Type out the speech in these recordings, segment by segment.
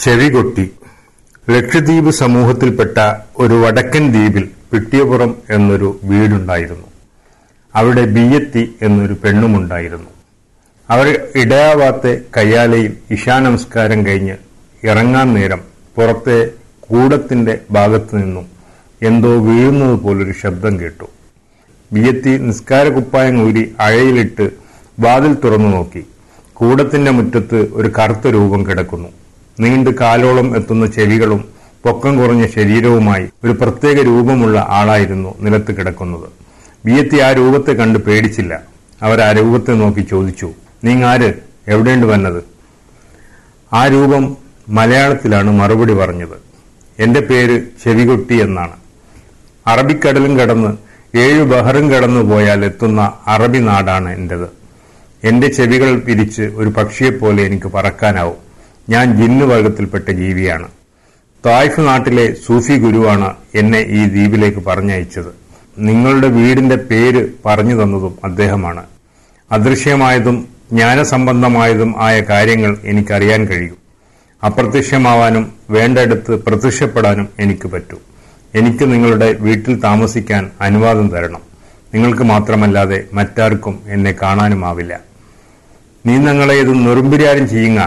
ചെവികൊട്ടി ലക്ഷദ്വീപ് സമൂഹത്തിൽപ്പെട്ട ഒരു വടക്കൻ ദ്വീപിൽ പിട്ടിയപുറം എന്നൊരു വീടുണ്ടായിരുന്നു അവിടെ ബിയത്തി എന്നൊരു പെണ്ണുമുണ്ടായിരുന്നു അവർ ഇടയാവാത്തെ കയ്യാലയിൽ ഇശാനമസ്കാരം കഴിഞ്ഞ് ഇറങ്ങാൻ നേരം പുറത്തെ കൂടത്തിന്റെ ഭാഗത്തു നിന്നും എന്തോ വീഴുന്നത് പോലൊരു ശബ്ദം കേട്ടു ബിയത്തി നിസ്കാര കുപ്പായം ഊരി അഴയിലിട്ട് വാതിൽ തുറന്നു നോക്കി കൂടത്തിന്റെ മുറ്റത്ത് ഒരു കറുത്ത രൂപം കിടക്കുന്നു നീണ്ട് കാലോളം എത്തുന്ന ചെവികളും പൊക്കം കുറഞ്ഞ ശരീരവുമായി ഒരു പ്രത്യേക രൂപമുള്ള ആളായിരുന്നു നിലത്ത് കിടക്കുന്നത് ബിയത്തി ആ രൂപത്തെ കണ്ട് പേടിച്ചില്ല അവർ ആ രൂപത്തെ നോക്കി ചോദിച്ചു നീങ്ങാര് എവിടെയുണ്ട് വന്നത് ആ രൂപം മലയാളത്തിലാണ് മറുപടി പറഞ്ഞത് എന്റെ പേര് ചെവികൊട്ടി എന്നാണ് അറബിക്കടലും കടന്ന് ഏഴു ബഹറും കടന്നു പോയാൽ എത്തുന്ന അറബി നാടാണ് എന്റേത് എന്റെ ചെവികൾ പിരിച്ച് ഒരു പക്ഷിയെപ്പോലെ എനിക്ക് പറക്കാനാവും ഞാൻ ജിന്നു വർഗത്തിൽപ്പെട്ട ജീവിയാണ് തായ്ഫ് നാട്ടിലെ സൂഫി ഗുരുവാണ് എന്നെ ഈ ദ്വീപിലേക്ക് പറഞ്ഞയച്ചത് നിങ്ങളുടെ വീടിന്റെ പേര് പറഞ്ഞു തന്നതും അദ്ദേഹമാണ് അദൃശ്യമായതും ജ്ഞാനസംബന്ധമായതും ആയ കാര്യങ്ങൾ എനിക്കറിയാൻ കഴിയും അപ്രത്യക്ഷമാവാനും വേണ്ടടുത്ത് പ്രത്യക്ഷപ്പെടാനും എനിക്ക് പറ്റൂ എനിക്ക് നിങ്ങളുടെ വീട്ടിൽ താമസിക്കാൻ അനുവാദം തരണം നിങ്ങൾക്ക് മാത്രമല്ലാതെ മറ്റാർക്കും എന്നെ കാണാനുമാവില്ല നീ ഞങ്ങളെ ഇത് നുറുമ്പിരാരും ചെയ്യുക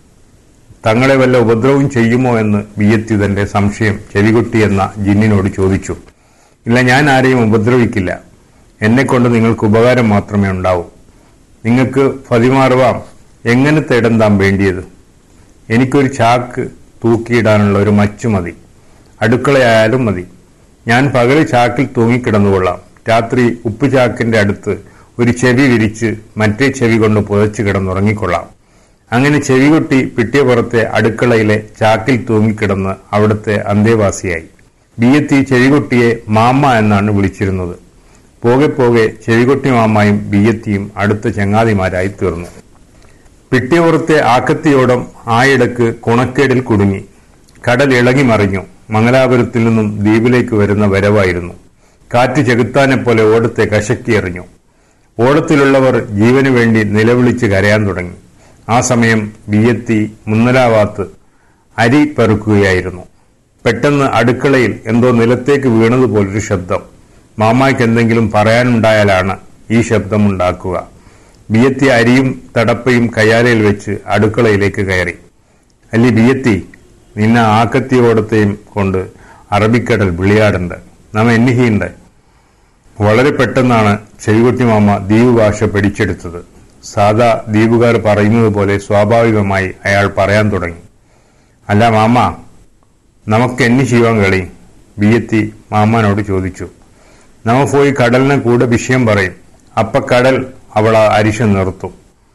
തങ്ങളെ വല്ല ഉപദ്രവവും ചെയ്യുമോ എന്ന് ബിയത്തി തന്റെ സംശയം ചെവികൊട്ടി എന്ന ജിന്നിനോട് ചോദിച്ചു ഇല്ല ഞാൻ ആരെയും ഉപദ്രവിക്കില്ല എന്നെക്കൊണ്ട് നിങ്ങൾക്ക് ഉപകാരം മാത്രമേ ഉണ്ടാവൂ നിങ്ങൾക്ക് ഫതിമാറുവാം എങ്ങനത്തെ ഇടം താൻ വേണ്ടിയത് എനിക്കൊരു ചാക്ക് തൂക്കിയിടാനുള്ള ഒരു മച്ചു മതി അടുക്കളയായാലും മതി ഞാൻ പകല് ചാക്കിൽ തൂങ്ങിക്കിടന്നുകൊള്ളാം രാത്രി ഉപ്പ് ചാക്കിന്റെ അടുത്ത് ഒരു ചെവി വിരിച്ച് മറ്റേ ചെവി കൊണ്ട് പുതച്ചു കിടന്നുറങ്ങിക്കൊള്ളാം അങ്ങനെ ചെവികൊട്ടി പിട്ടിയപുറത്തെ അടുക്കളയിലെ ചാക്കിൽ തൂങ്ങിക്കിടന്ന് അവിടുത്തെ അന്തേവാസിയായി ബിയത്തി ചെവികൊട്ടിയെ മാമ്മ എന്നാണ് വിളിച്ചിരുന്നത് പോകെ പോകെ ചെവികൊട്ടി മാമായും ബിയത്തിയും അടുത്ത ചങ്ങാതിമാരായി തീർന്നു പിട്ടിയപുറത്തെ ആക്കത്തിയോടം ആയിടക്ക് കുണക്കേടിൽ കുടുങ്ങി കടൽ ഇളകി മറിഞ്ഞു മംഗലാപുരത്തിൽ നിന്നും ദ്വീപിലേക്ക് വരുന്ന വരവായിരുന്നു കാറ്റ് ചെകുത്താനെപ്പോലെ ഓടത്തെ കശക്കിയെറിഞ്ഞു ഓടത്തിലുള്ളവർ ജീവന് വേണ്ടി നിലവിളിച്ച് കരയാൻ തുടങ്ങി ആ സമയം ബിയത്തി മുന്നലാവാത്ത് അരി പെറുക്കുകയായിരുന്നു പെട്ടെന്ന് അടുക്കളയിൽ എന്തോ നിലത്തേക്ക് വീണതുപോലൊരു ശബ്ദം മാമായ്ക്ക് എന്തെങ്കിലും പറയാനുണ്ടായാലാണ് ഈ ശബ്ദമുണ്ടാക്കുക ബിയത്തി അരിയും തടപ്പയും കയ്യാലയിൽ വെച്ച് അടുക്കളയിലേക്ക് കയറി അല്ലി ബിയത്തി നിന്നെ ആക്കത്തിയോടത്തെയും കൊണ്ട് അറബിക്കടൽ വിളിയാടുണ്ട് നാം എന്നിഹിയുണ്ട് വളരെ പെട്ടെന്നാണ് ചെവികുട്ടി മാമ ദ്വീപ് ഭാഷ പിടിച്ചെടുത്തത് സാധാ ദ്വീപുകാർ പറയുന്നത് പോലെ സ്വാഭാവികമായി അയാൾ പറയാൻ തുടങ്ങി അല്ല മാമ നമുക്ക് എന്നി ചെയ്യുവാൻ കളി ബിയത്തി മാമാനോട് ചോദിച്ചു നമ്മ പോയി കടലിനെ കൂടെ വിഷയം പറയും അപ്പ കടൽ അവൾ അരിശം നിർത്തും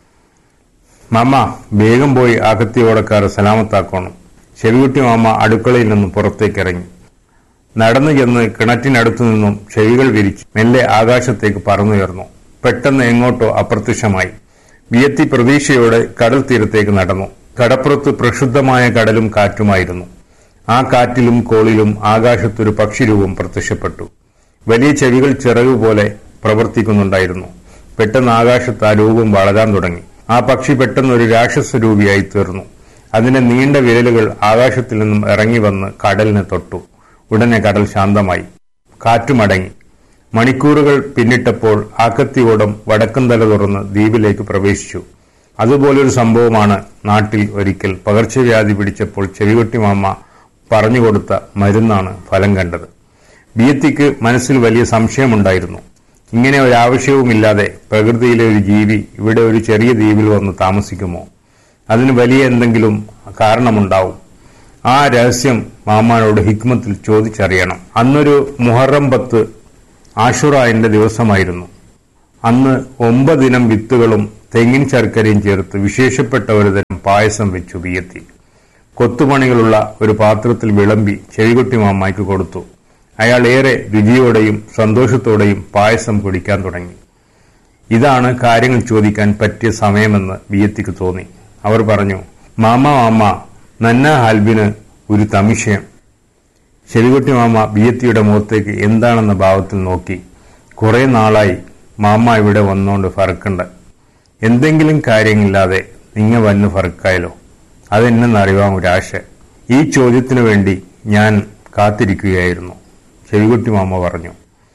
മാമ വേഗം പോയി അകത്തിയോടക്കാർ സലാമത്താക്കണം ചെവികുട്ടി മാമ അടുക്കളയിൽ നിന്ന് പുറത്തേക്ക് ഇറങ്ങി നടന്നു ചെന്ന് കിണറ്റിനടുത്തു നിന്നും ചെവികൾ വിരിച്ച് മെല്ലെ ആകാശത്തേക്ക് പറന്നുയർന്നു പെട്ടെന്ന് എങ്ങോട്ടോ അപ്രത്യക്ഷമായി വിയത്തി പ്രതീക്ഷയോടെ കടൽ തീരത്തേക്ക് നടന്നു കടപ്പുറത്ത് പ്രക്ഷുബ്ധമായ കടലും കാറ്റുമായിരുന്നു ആ കാറ്റിലും കോളിലും ആകാശത്തൊരു പക്ഷിരൂപം പ്രത്യക്ഷപ്പെട്ടു വലിയ ചെവികൾ ചിറക് പോലെ പ്രവർത്തിക്കുന്നുണ്ടായിരുന്നു പെട്ടെന്ന് ആകാശത്ത് ആ രൂപം വളരാൻ തുടങ്ങി ആ പക്ഷി പെട്ടെന്ന് ഒരു രാക്ഷസരൂപിയായി തീർന്നു അതിന്റെ നീണ്ട വിരലുകൾ ആകാശത്തിൽ നിന്നും ഇറങ്ങി വന്ന് കടലിനെ തൊട്ടു ഉടനെ കടൽ ശാന്തമായി കാറ്റുമടങ്ങി മണിക്കൂറുകൾ പിന്നിട്ടപ്പോൾ ആക്കത്തിയോടം വടക്കൻ തല തുറന്ന് ദ്വീപിലേക്ക് പ്രവേശിച്ചു അതുപോലൊരു സംഭവമാണ് നാട്ടിൽ ഒരിക്കൽ പകർച്ചവ്യാധി പിടിച്ചപ്പോൾ ചെവികൊട്ടി മാമ പറഞ്ഞുകൊടുത്ത മരുന്നാണ് ഫലം കണ്ടത് ബിയത്തിക്ക് മനസ്സിൽ വലിയ സംശയമുണ്ടായിരുന്നു ഇങ്ങനെ ഒരാവശ്യവുമില്ലാതെ പ്രകൃതിയിലെ ഒരു ജീവി ഇവിടെ ഒരു ചെറിയ ദ്വീപിൽ വന്ന് താമസിക്കുമോ അതിന് വലിയ എന്തെങ്കിലും കാരണമുണ്ടാവും ആ രഹസ്യം മാമാനോട് ഹിക്മത്തിൽ ചോദിച്ചറിയണം അന്നൊരു മുഹറം പത്ത് ആഷുറായിന്റെ ദിവസമായിരുന്നു അന്ന് ഒമ്പതിനം വിത്തുകളും തെങ്ങിൻ ശർക്കരയും ചേർത്ത് വിശേഷപ്പെട്ട ഒരു തരം പായസം വെച്ചു ബിയത്തി കൊത്തുപണികളുള്ള ഒരു പാത്രത്തിൽ വിളമ്പി ചെവികുട്ടി മാമായ്ക്ക് കൊടുത്തു അയാൾ ഏറെ രുചിയോടെയും സന്തോഷത്തോടെയും പായസം കുടിക്കാൻ തുടങ്ങി ഇതാണ് കാര്യങ്ങൾ ചോദിക്കാൻ പറ്റിയ സമയമെന്ന് ബിയത്തിക്ക് തോന്നി അവർ പറഞ്ഞു മാമ മാമ നന്ന ഹാൽബിന് ഒരു തമിഷയം ചെവികുട്ടി മാമ ബിയത്തിയുടെ മുഖത്തേക്ക് എന്താണെന്ന ഭാവത്തിൽ നോക്കി കുറെ നാളായി മാമ ഇവിടെ വന്നോണ്ട് ഫറക്കണ്ട എന്തെങ്കിലും കാര്യമില്ലാതെ നിങ്ങ വന്ന് ഫറക്കായല്ലോ അതെന്നെന്നറിയാൻ ഒരാശ ഈ ചോദ്യത്തിനു വേണ്ടി ഞാൻ കാത്തിരിക്കുകയായിരുന്നു ചെവികുട്ടി മാമ പറഞ്ഞു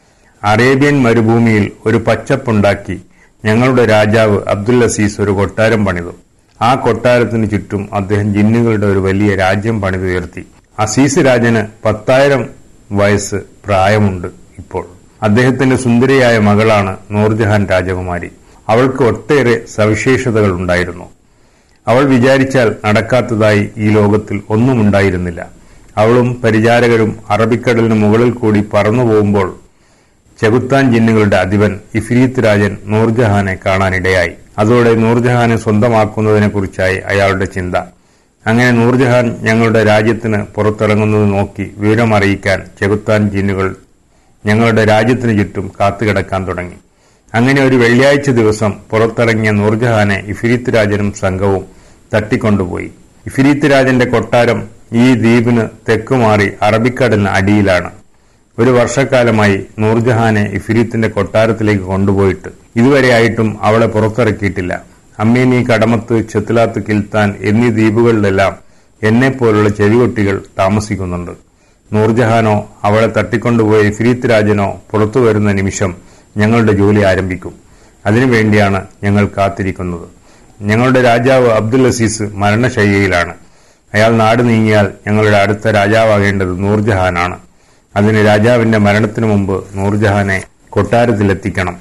അറേബ്യൻ മരുഭൂമിയിൽ ഒരു പച്ചപ്പുണ്ടാക്കി ഞങ്ങളുടെ രാജാവ് അബ്ദുൽ അസീസ് ഒരു കൊട്ടാരം പണിതു ആ കൊട്ടാരത്തിന് ചുറ്റും അദ്ദേഹം ജിന്നുകളുടെ ഒരു വലിയ രാജ്യം പണിതുയർത്തി അസീസ് രാജന് പത്തായിരം വയസ്സ് പ്രായമുണ്ട് ഇപ്പോൾ അദ്ദേഹത്തിന്റെ സുന്ദരിയായ മകളാണ് നൂർജഹാൻ രാജകുമാരി അവൾക്ക് ഒട്ടേറെ സവിശേഷതകൾ ഉണ്ടായിരുന്നു അവൾ വിചാരിച്ചാൽ നടക്കാത്തതായി ഈ ലോകത്തിൽ ഒന്നുമുണ്ടായിരുന്നില്ല അവളും പരിചാരകരും അറബിക്കടലിന് മുകളിൽ കൂടി പറന്നു പോകുമ്പോൾ ചെകുത്താൻ ജിന്നുകളുടെ അധിപൻ ഇഫ്രീത്ത് രാജൻ നൂർജഹാനെ കാണാനിടയായി അതോടെ നൂർജഹാനെ സ്വന്തമാക്കുന്നതിനെക്കുറിച്ചായി അയാളുടെ ചിന്ത അങ്ങനെ നൂർജഹാൻ ഞങ്ങളുടെ രാജ്യത്തിന് പുറത്തിറങ്ങുന്നത് നോക്കി വിവരമറിയിക്കാൻ ചെകുത്താൻ ജിന്നുകൾ ഞങ്ങളുടെ രാജ്യത്തിന് ചുറ്റും കാത്തുകിടക്കാൻ തുടങ്ങി അങ്ങനെ ഒരു വെള്ളിയാഴ്ച ദിവസം പുറത്തിറങ്ങിയ നൂർജഹാനെ ഇഫിരീത്ത് രാജനും സംഘവും തട്ടിക്കൊണ്ടുപോയി ഇഫിരീത്ത് രാജന്റെ കൊട്ടാരം ഈ ദ്വീപിന് തെക്കുമാറി അറബിക്കടലിന് അടിയിലാണ് ഒരു വർഷക്കാലമായി നൂർജഹാനെ ഇഫിരീത്തിന്റെ കൊട്ടാരത്തിലേക്ക് കൊണ്ടുപോയിട്ട് ഇതുവരെയായിട്ടും അവളെ പുറത്തിറക്കിയിട്ടില്ല അമ്മേനി കടമത്ത് ചെത്തിലാത്ത് കിൽത്താൻ എന്നീ ദ്വീപുകളിലെല്ലാം എന്നെപ്പോലുള്ള ചെവികൊട്ടികൾ താമസിക്കുന്നുണ്ട് നൂർജഹാനോ അവളെ തട്ടിക്കൊണ്ടുപോയ ഇഫിരീത്ത് രാജനോ പുറത്തു വരുന്ന നിമിഷം ഞങ്ങളുടെ ജോലി ആരംഭിക്കും അതിനുവേണ്ടിയാണ് ഞങ്ങൾ കാത്തിരിക്കുന്നത് ഞങ്ങളുടെ രാജാവ് അബ്ദുൽ അസീസ് മരണശയ്യയിലാണ് അയാൾ നാട് നീങ്ങിയാൽ ഞങ്ങളുടെ അടുത്ത രാജാവാകേണ്ടത് നൂർജഹാനാണ് അതിന് രാജാവിന്റെ മരണത്തിനു മുമ്പ് നൂർജഹാനെ കൊട്ടാരത്തിലെത്തിക്കണം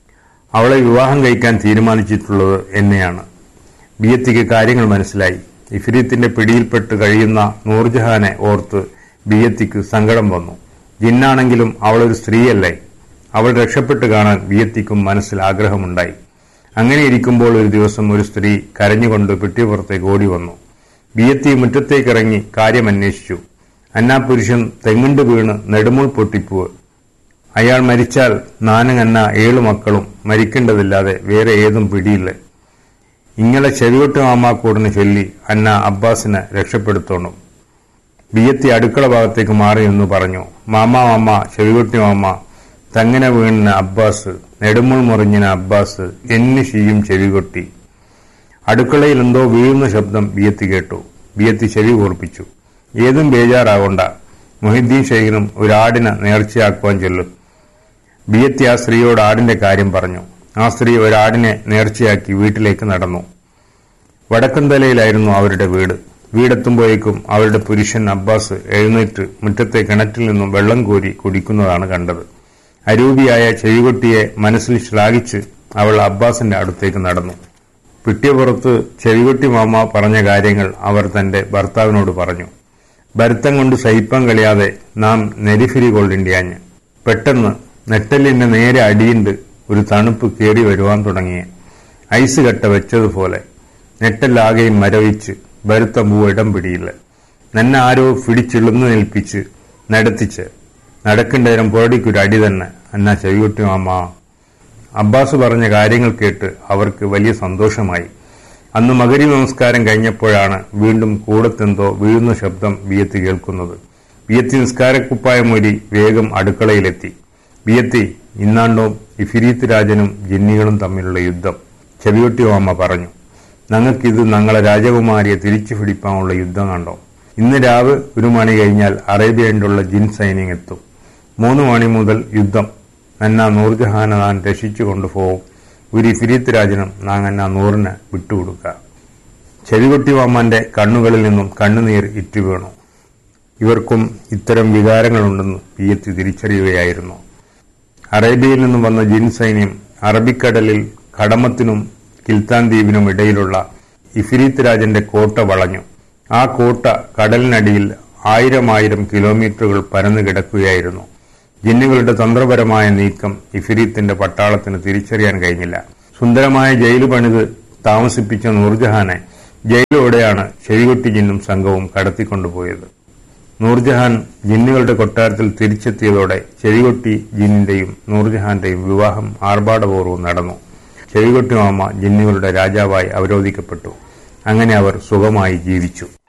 അവളെ വിവാഹം കഴിക്കാൻ തീരുമാനിച്ചിട്ടുള്ളത് എന്നെയാണ് ബിയത്തിക്ക് കാര്യങ്ങൾ മനസ്സിലായി ഇഫ്രീത്തിന്റെ പിടിയിൽപ്പെട്ട് കഴിയുന്ന നൂർജഹാനെ ഓർത്ത് ബിയത്തിക്ക് സങ്കടം വന്നു ജിന്നാണെങ്കിലും അവളൊരു സ്ത്രീയല്ലേ അവൾ രക്ഷപ്പെട്ട് കാണാൻ ബിയത്തിക്കും മനസ്സിൽ ആഗ്രഹമുണ്ടായി അങ്ങനെ ഇരിക്കുമ്പോൾ ഒരു ദിവസം ഒരു സ്ത്രീ കരഞ്ഞുകൊണ്ട് പെട്ടിപ്പുറത്തേക്ക് ഓടി വന്നു ബിയത്തി മുറ്റത്തേക്കിറങ്ങി കാര്യം അന്വേഷിച്ചു അന്നാ പുരുഷൻ തെങ്ങുണ്ട് വീണ് നെടുമുൾ പൊട്ടിപ്പുവ് അയാൾ മരിച്ചാൽ നാനങ്ങന്ന ഏഴു മക്കളും മരിക്കേണ്ടതില്ലാതെ വേറെ ഏതും പിടിയില്ല ഇങ്ങളെ ചെവികൊട്ട് മാമാക്കൂടിന് ചൊല്ലി അന്ന അബ്ബാസിനെ രക്ഷപ്പെടുത്തോണം ബിയത്തി അടുക്കള ഭാഗത്തേക്ക് മാറി എന്ന് പറഞ്ഞു മാമ മാമ ചെവികൊട്ടി മാമ തങ്ങനെ വീണിന അബ്ബാസ് നെടുമുൾ മുറിഞ്ഞിന അബ്ബാസ് എന്ന് ചെയ്യും ചെവികൊട്ടി അടുക്കളയിൽ എന്തോ വീഴുന്ന ശബ്ദം ബിയത്തി കേട്ടു ബിയത്തി ചെവി കൂർപ്പിച്ചു ഏതും ബേജാറാകൊണ്ട മൊഹിദ്ദീൻ ഷെയ്ഖിനും ഒരാടിനെ നേർച്ചയാക്കുവാൻ ചൊല്ലും ബിയത്തി ആ സ്ത്രീയോട് ആടിന്റെ കാര്യം പറഞ്ഞു ആ സ്ത്രീ ഒരാടിനെ നേർച്ചയാക്കി വീട്ടിലേക്ക് നടന്നു വടക്കന്തലയിലായിരുന്നു അവരുടെ വീട് വീടെത്തുമ്പോഴേക്കും അവരുടെ പുരുഷൻ അബ്ബാസ് എഴുന്നേറ്റ് മുറ്റത്തെ കിണറ്റിൽ നിന്നും വെള്ളം കോരി കുടിക്കുന്നതാണ് കണ്ടത് അരൂപിയായ ചെവികൊട്ടിയെ മനസ്സിൽ ശ്ലാഘിച്ച് അവൾ അബ്ബാസിന്റെ അടുത്തേക്ക് നടന്നു പിട്ടിയപുറത്ത് ചെവികൊട്ടി മാമ പറഞ്ഞ കാര്യങ്ങൾ അവർ തന്റെ ഭർത്താവിനോട് പറഞ്ഞു ഭരത്തം കൊണ്ട് സഹിപ്പം കഴിയാതെ നാം നെരിഫിരി കൊള്ളിണ്ടിയാഞ്ഞ് പെട്ടെന്ന് നെട്ടലിന്റെ നേരെ അടിയുണ്ട് ഒരു തണുപ്പ് കേറി വരുവാൻ തുടങ്ങിയ ഐസ് കട്ട വെച്ചതുപോലെ നെട്ടല്ലാകെയും മരവിച്ച് ഭരുത്ത പൂ ഇടം പിടിയില്ല നന്നെ ആരോ പിടിച്ചിളുന്നു നിൽപ്പിച്ച് നടത്തിച്ച് നടക്കേണ്ടതിനും പുറടിക്കൊരു അടി തന്നെ എന്നാ ചെവികൊട്ടി മാമ അബ്ബാസ് പറഞ്ഞ കാര്യങ്ങൾ കേട്ട് അവർക്ക് വലിയ സന്തോഷമായി അന്ന് മകരി നമസ്കാരം കഴിഞ്ഞപ്പോഴാണ് വീണ്ടും കൂടത്തെന്തോ വീഴുന്ന ശബ്ദം ബിയത്തി കേൾക്കുന്നത് ബിയത്തി നിസ്കാരക്കുപ്പായമൊരി വേഗം അടുക്കളയിലെത്തി ബിയത്തി ഇന്നാണ്ടോ ഇഫിരീത്ത് രാജനും ജിന്നികളും തമ്മിലുള്ള യുദ്ധം ചെവിയൊട്ടി മാമ പറഞ്ഞു ഞങ്ങൾക്കിത് ഞങ്ങളെ രാജകുമാരിയെ തിരിച്ചു പിടിപ്പാനുള്ള യുദ്ധം കണ്ടോ ഇന്ന് രാവ് ഒരു മണി കഴിഞ്ഞാൽ അറേബ്യയിലുള്ള ജിൻ സൈന്യം എത്തും മൂന്ന് മണി മുതൽ യുദ്ധം എന്നാ നൂർജഹാനെ നാൻ രക്ഷിച്ചു കൊണ്ടുപോകും ഒരു ഫിരീത്ത് രാജനും നാം എന്നാ നൂറിന് വിട്ടുകൊടുക്കുക ചെവികൊട്ടി മാമാന്റെ കണ്ണുകളിൽ നിന്നും കണ്ണുനീർ ഇറ്റുവീണു ഇവർക്കും ഇത്തരം വികാരങ്ങളുണ്ടെന്ന് പിയത്തി തിരിച്ചറിയുകയായിരുന്നു അറേബ്യയിൽ നിന്നും വന്ന ജിൻ സൈന്യം അറബിക്കടലിൽ കടമത്തിനും കിൽത്താൻ ദ്വീപിനും ഇടയിലുള്ള ഇഫിരീത്ത് രാജന്റെ കോട്ട വളഞ്ഞു ആ കോട്ട കടലിനടിയിൽ ആയിരം ആയിരം കിലോമീറ്ററുകൾ പരന്നു കിടക്കുകയായിരുന്നു ജിന്നുകളുടെ തന്ത്രപരമായ നീക്കം ഇഫിരീത്തിന്റെ പട്ടാളത്തിന് തിരിച്ചറിയാൻ കഴിഞ്ഞില്ല സുന്ദരമായ ജയില് പണിത് താമസിപ്പിച്ച നൂർജഹാനെ ജയിലോടെയാണ് ചെവികൊട്ടി ജിന്നും സംഘവും കടത്തിക്കൊണ്ടുപോയത് നൂർജഹാൻ ജിന്നുകളുടെ കൊട്ടാരത്തിൽ തിരിച്ചെത്തിയതോടെ ചെവികൊട്ടി ജിന്നിന്റെയും നൂർജഹാന്റെയും വിവാഹം ആർഭാടപൂർവ്വം നടന്നു ചെവികൊട്ടി മാമ ജിന്നുകളുടെ രാജാവായി അവരോധിക്കപ്പെട്ടു അങ്ങനെ അവർ സുഖമായി ജീവിച്ചു